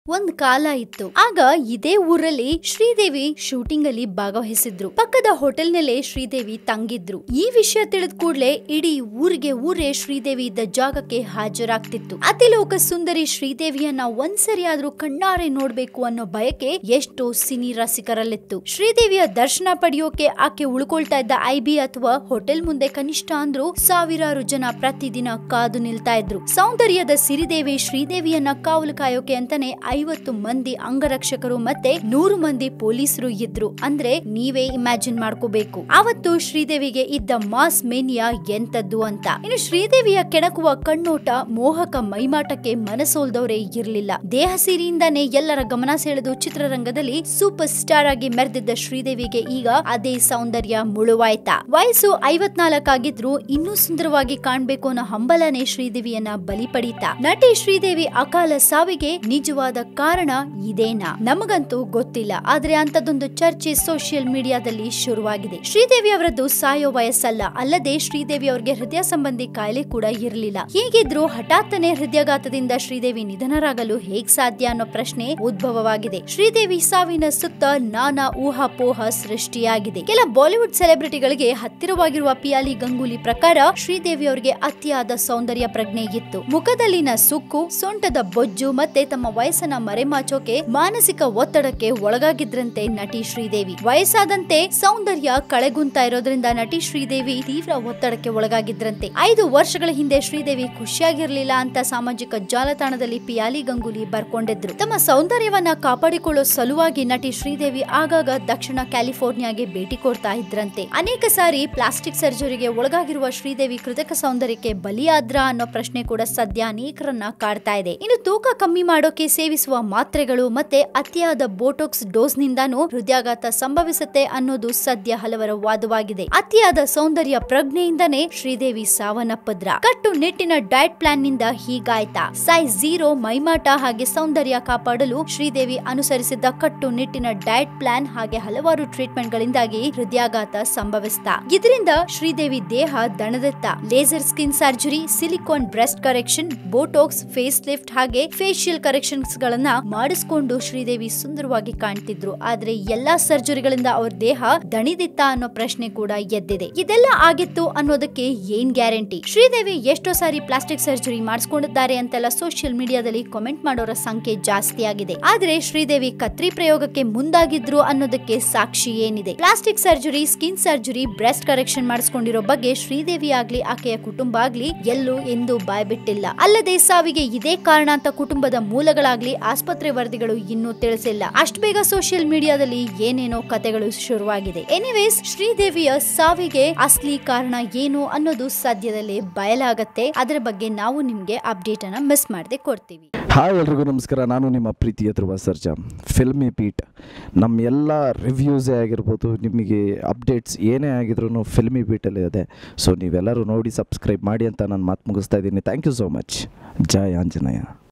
ಒಂದ್ ಕಾಲ ಇತ್ತು ಆಗ ಇದೇ ಊರಲ್ಲಿ ಶ್ರೀದೇವಿ ಶೂಟಿಂಗ್ ಅಲ್ಲಿ ಭಾಗವಹಿಸಿದ್ರು ಪಕ್ಕದ ಹೋಟೆಲ್ ನಲ್ಲೇ ಶ್ರೀದೇವಿ ತಂಗಿದ್ರು ಈ ವಿಷಯ ತಿಳಿದ ಕೂಡ್ಲೆ ಇಡೀ ಊರಿಗೆ ಊರೇ ಶ್ರೀದೇವಿ ಇದ್ದ ಜಾಗಕ್ಕೆ ಹಾಜರಾಗ್ತಿತ್ತು ಅತಿಲೋಕ ಸುಂದರಿ ಶ್ರೀದೇವಿಯನ್ನ ಒಂದ್ಸರಿ ಆದ್ರೂ ಕಣ್ಣಾರೆ ನೋಡ್ಬೇಕು ಅನ್ನೋ ಬಯಕೆ ಎಷ್ಟೋ ಸಿನಿ ರಸಿಕರಲ್ಲಿತ್ತು ಶ್ರೀದೇವಿಯ ದರ್ಶನ ಪಡೆಯೋಕೆ ಆಕೆ ಉಳ್ಕೊಳ್ತಾ ಇದ್ದ ಐಬಿ ಅಥವಾ ಹೋಟೆಲ್ ಮುಂದೆ ಕನಿಷ್ಠ ಅಂದ್ರೂ ಸಾವಿರಾರು ಜನ ಪ್ರತಿದಿನ ಕಾದು ನಿಲ್ತಾ ಇದ್ರು ಸೌಂದರ್ಯದ ಸಿರಿದೇವಿ ಶ್ರೀದೇವಿಯನ್ನ ಕಾವಲು ಕಾಯೋಕೆ ಅಂತಾನೆ ಐವತ್ತು ಮಂದಿ ಅಂಗರಕ್ಷಕರು ಮತ್ತೆ ನೂರು ಮಂದಿ ಪೊಲೀಸರು ಇದ್ರು ಅಂದ್ರೆ ನೀವೇ ಇಮ್ಯಾಜಿನ್ ಮಾಡ್ಕೋಬೇಕು ಅವತ್ತು ಶ್ರೀದೇವಿಗೆ ಇದ್ದ ಮಾಸ್ ಮೇನಿಯಾ ಎಂತದ್ದು ಅಂತ ಇನ್ನು ಶ್ರೀದೇವಿಯ ಕೆಣಕುವ ಕಣ್ಣೋಟ ಮೋಹಕ ಮೈಮಾಟಕ್ಕೆ ಮನಸೋಲ್ದವರೇ ಇರ್ಲಿಲ್ಲ ದೇಹ ಸಿರಿಯಿಂದಾನೇ ಎಲ್ಲರ ಗಮನ ಸೆಳೆದು ಚಿತ್ರರಂಗದಲ್ಲಿ ಸೂಪರ್ ಸ್ಟಾರ್ ಆಗಿ ಮೆರೆದಿದ್ದ ಶ್ರೀದೇವಿಗೆ ಈಗ ಅದೇ ಸೌಂದರ್ಯ ಮುಳುವಾಯ್ತಾ ವಯಸ್ಸು ಐವತ್ನಾಲ್ಕಾಗಿದ್ರು ಇನ್ನೂ ಸುಂದರವಾಗಿ ಕಾಣ್ಬೇಕು ಅನ್ನೋ ಹಂಬಲನೆ ಶ್ರೀದೇವಿಯನ್ನ ಬಲಿ ಪಡೀತಾ ನಟಿ ಶ್ರೀದೇವಿ ಅಕಾಲ ಸಾವಿಗೆ ನಿಜವಾದ ಕಾರಣ ಇದೇನಾ ನಮಗಂತೂ ಗೊತ್ತಿಲ್ಲ ಆದ್ರೆ ಅಂತದೊಂದು ಚರ್ಚೆ ಸೋಷಿಯಲ್ ಮೀಡಿಯಾದಲ್ಲಿ ಶುರುವಾಗಿದೆ ಶ್ರೀದೇವಿ ಅವರದ್ದು ಸಾಯೋ ವಯಸ್ಸಲ್ಲ ಅಲ್ಲದೆ ಶ್ರೀದೇವಿ ಅವರಿಗೆ ಹೃದಯ ಸಂಬಂಧಿ ಕಾಯಿಲೆ ಕೂಡ ಇರಲಿಲ್ಲ ಹೀಗಿದ್ರು ಹಠಾತ್ತನೆ ಹೃದಯಾಘಾತದಿಂದ ಶ್ರೀದೇವಿ ನಿಧನರಾಗಲು ಹೇಗ್ ಸಾಧ್ಯ ಅನ್ನೋ ಪ್ರಶ್ನೆ ಉದ್ಭವವಾಗಿದೆ ಶ್ರೀದೇವಿ ಸಾವಿನ ಸುತ್ತ ನಾನಾ ಊಹಾಪೋಹ ಸೃಷ್ಟಿಯಾಗಿದೆ ಕೆಲ ಬಾಲಿವುಡ್ ಸೆಲೆಬ್ರಿಟಿಗಳಿಗೆ ಹತ್ತಿರವಾಗಿರುವ ಪಿಯಾಲಿ ಗಂಗೂಲಿ ಪ್ರಕಾರ ಶ್ರೀದೇವಿ ಅವರಿಗೆ ಅತಿಯಾದ ಸೌಂದರ್ಯ ಪ್ರಜ್ಞೆ ಇತ್ತು ಮುಖದಲ್ಲಿನ ಸುಕ್ಕು ಸೊಂಟದ ಬೊಜ್ಜು ಮತ್ತೆ ತಮ್ಮ ವಯಸ್ಸನ್ನ ಮರೆಮಾಚೋಕೆ ಮಾನಸಿಕ ಒತ್ತಡಕ್ಕೆ ಒಳಗಾಗಿದ್ರಂತೆ ನಟಿ ಶ್ರೀದೇವಿ ವಯಸ್ಸಾದಂತೆ ಸೌಂದರ್ಯ ಕಳೆಗುಂತಾ ಇರೋದ್ರಿಂದ ನಟಿ ಶ್ರೀದೇವಿ ತೀವ್ರ ಒತ್ತಡಕ್ಕೆ ಒಳಗಾಗಿದ್ರಂತೆ ಐದು ವರ್ಷಗಳ ಹಿಂದೆ ಶ್ರೀದೇವಿ ಖುಷಿಯಾಗಿರ್ಲಿಲ್ಲ ಅಂತ ಸಾಮಾಜಿಕ ಜಾಲತಾಣದಲ್ಲಿ ಪಿಯಾಲಿ ಗಂಗೂಲಿ ಬರ್ಕೊಂಡಿದ್ರು ತಮ್ಮ ಸೌಂದರ್ಯವನ್ನ ಕಾಪಾಡಿಕೊಳ್ಳೋ ಸಲುವಾಗಿ ನಟಿ ಶ್ರೀದೇವಿ ಆಗಾಗ ದಕ್ಷಿಣ ಕ್ಯಾಲಿಫೋರ್ನಿಯಾಗೆ ಭೇಟಿ ಕೊಡ್ತಾ ಇದ್ರಂತೆ ಅನೇಕ ಸಾರಿ ಪ್ಲಾಸ್ಟಿಕ್ ಸರ್ಜರಿಗೆ ಒಳಗಾಗಿರುವ ಶ್ರೀದೇವಿ ಕೃತಕ ಸೌಂದರ್ಯಕ್ಕೆ ಬಲಿಯಾದ್ರ ಅನ್ನೋ ಪ್ರಶ್ನೆ ಕೂಡ ಸದ್ಯ ಅನೇಕರನ್ನ ಕಾಡ್ತಾ ಇದೆ ಇನ್ನು ತೂಕ ಕಮ್ಮಿ ಮಾಡೋಕೆ ಸೇವಿಸುವ ಮಾತ್ರೆಗಳು ಮತ್ತೆ ಅತಿಯಾದ ಬೋಟೋಕ್ಸ್ ಡೋಸ್ ನಿಂದಾನು ಹೃದಯಾಘಾತ ಸಂಭವಿಸುತ್ತೆ ಅನ್ನೋದು ಸದ್ಯ ಹಲವರ ವಾದವಾಗಿದೆ ಅತಿಯಾದ ಸೌಂದರ್ಯ ಪ್ರಜ್ಞೆಯಿಂದನೇ ಶ್ರೀದೇವಿ ಸಾವನ್ನಪ್ಪದ್ರ ಕಟ್ಟು ನಿಟ್ಟಿನ ಡಯಟ್ ಪ್ಲಾನ್ ನಿಂದ ಹೀಗಾಯ್ತಾ ಸೈಜ್ ಝೀರೋ ಮೈಮಾಟ ಹಾಗೆ ಸೌಂದರ್ಯ ಕಾಪಾಡಲು ಶ್ರೀದೇವಿ ಅನುಸರಿಸಿದ್ದ ಕಟ್ಟು ನಿಟ್ಟಿನ ಡಯಟ್ ಪ್ಲಾನ್ ಹಾಗೆ ಹಲವಾರು ಟ್ರೀಟ್ಮೆಂಟ್ ಗಳಿಂದಾಗಿ ಹೃದಯಾಘಾತ ಸಂಭವಿಸ್ತಾ ಇದರಿಂದ ಶ್ರೀದೇವಿ ದೇಹ ದಣದತ್ತ laser skin surgery silicone breast correction botox face lift ಹಾಗೆ ಫೇಶಿಯಲ್ ಕರೆಕ್ಷನ್ಸ್ ಗಳನ್ನ ಮಾಡಿಸ್ಕೊಂಡು ಶ್ರೀದೇವಿ ಸುಂದರವಾಗಿ ಕಾಣ್ತಿದ್ರು ಆದ್ರೆ ಎಲ್ಲಾ ಸರ್ಜರಿಗಳಿಂದ ಅವ್ರ ದೇಹ ದಣಿದಿತ್ತ ಅನ್ನೋ ಪ್ರಶ್ನೆ ಕೂಡ ಎದ್ದಿದೆ ಇದೆಲ್ಲ ಆಗಿತ್ತು ಅನ್ನೋದಕ್ಕೆ ಏನ್ ಗ್ಯಾರಂಟಿ ಶ್ರೀದೇವಿ ಎಷ್ಟೋ ಸಾರಿ ಪ್ಲಾಸ್ಟಿಕ್ ಸರ್ಜರಿ ಮಾಡಿಸ್ಕೊಂಡಿದ್ದಾರೆ ಅಂತೆಲ್ಲ ಸೋಷಿಯಲ್ ಮೀಡಿಯಾದಲ್ಲಿ ಕಾಮೆಂಟ್ ಮಾಡೋರ ಸಂಖ್ಯೆ ಜಾಸ್ತಿ ಆಗಿದೆ ಆದ್ರೆ ಶ್ರೀದೇವಿ ಕತ್ರಿ ಪ್ರಯೋಗಕ್ಕೆ ಮುಂದಾಗಿದ್ರು ಅನ್ನೋದಕ್ಕೆ ಸಾಕ್ಷಿ ಏನಿದೆ plastic surgery skin surgery breast correction ಮಾಡಿಸ್ಕೊಂಡಿರೋ ಬಗ್ಗೆ ಶ್ರೀದೇವಿ ಆಗ್ಲಿ ಆಕೆಯ ಕುಟುಂಬ ಆಗ್ಲಿ ಎಲ್ಲೂ ಎಂದು ಬಾಯ್ಬಿಟ್ಟಿಲ್ಲ ಅಲ್ಲದೆ ಸಾವಿಗೆ ಇದೇ ಕಾರಣ ಅಂತ ಕುಟುಂಬದ ಮೂಲಗಳಾಗ್ಲಿ ಆಸ್ಪತ್ರೆ ವರದಿಗಳು ಇನ್ನೂ ತಿಳಿಸಿಲ್ಲ ಅಷ್ಟು ಬೇಗ ಸೋಷಿಯಲ್ ಮೀಡಿಯಾದಲ್ಲಿ ಏನೇನೋ ಕತೆಗಳು ಶುರುವಾಗಿದೆ ಎನಿವೇಸ್ ಶ್ರೀದೇವಿಯ ಸಾವಿಗೆ ಅಸ್ಲಿ ಕಾರಣ ಏನು ಅನ್ನೋದು ಸದ್ಯದಲ್ಲೇ ಬಯಲಾಗತ್ತೆ ಅದರ ಬಗ್ಗೆ ನಾವು ನಿಮ್ಗೆ ಅಪ್ಡೇಟ್ ಅನ್ನ ಮಿಸ್ ಮಾಡದೆ ಕೊಡ್ತೀವಿ ಹಾಯ್ ಎಲ್ರಿಗೂ ನಮಸ್ಕಾರ ನಾನು ನಿಮ್ಮ ಪ್ರೀತಿಯ ಧ್ರುವ ಸರ್ಜಾ ಫಿಲ್ಮಿ ಬೀಟ್ ನಮ್ಮ ಎಲ್ಲ ರಿವ್ಯೂಸೇ ಆಗಿರ್ಬೋದು ನಿಮಗೆ ಅಪ್ಡೇಟ್ಸ್ ಏನೇ ಆಗಿದ್ರು ಫಿಲ್ಮಿ ಬೀಟಲ್ಲಿ ಇದೆ ಸೊ ನೀವೆಲ್ಲರೂ ನೋಡಿ ಸಬ್ಸ್ಕ್ರೈಬ್ ಮಾಡಿ ಅಂತ ನಾನು ಮಾತು ಮುಗಿಸ್ತಾ ಇದ್ದೀನಿ ಥ್ಯಾಂಕ್ ಯು ಸೋ ಮಚ್ ಜೈ ಆಂಜನೇಯ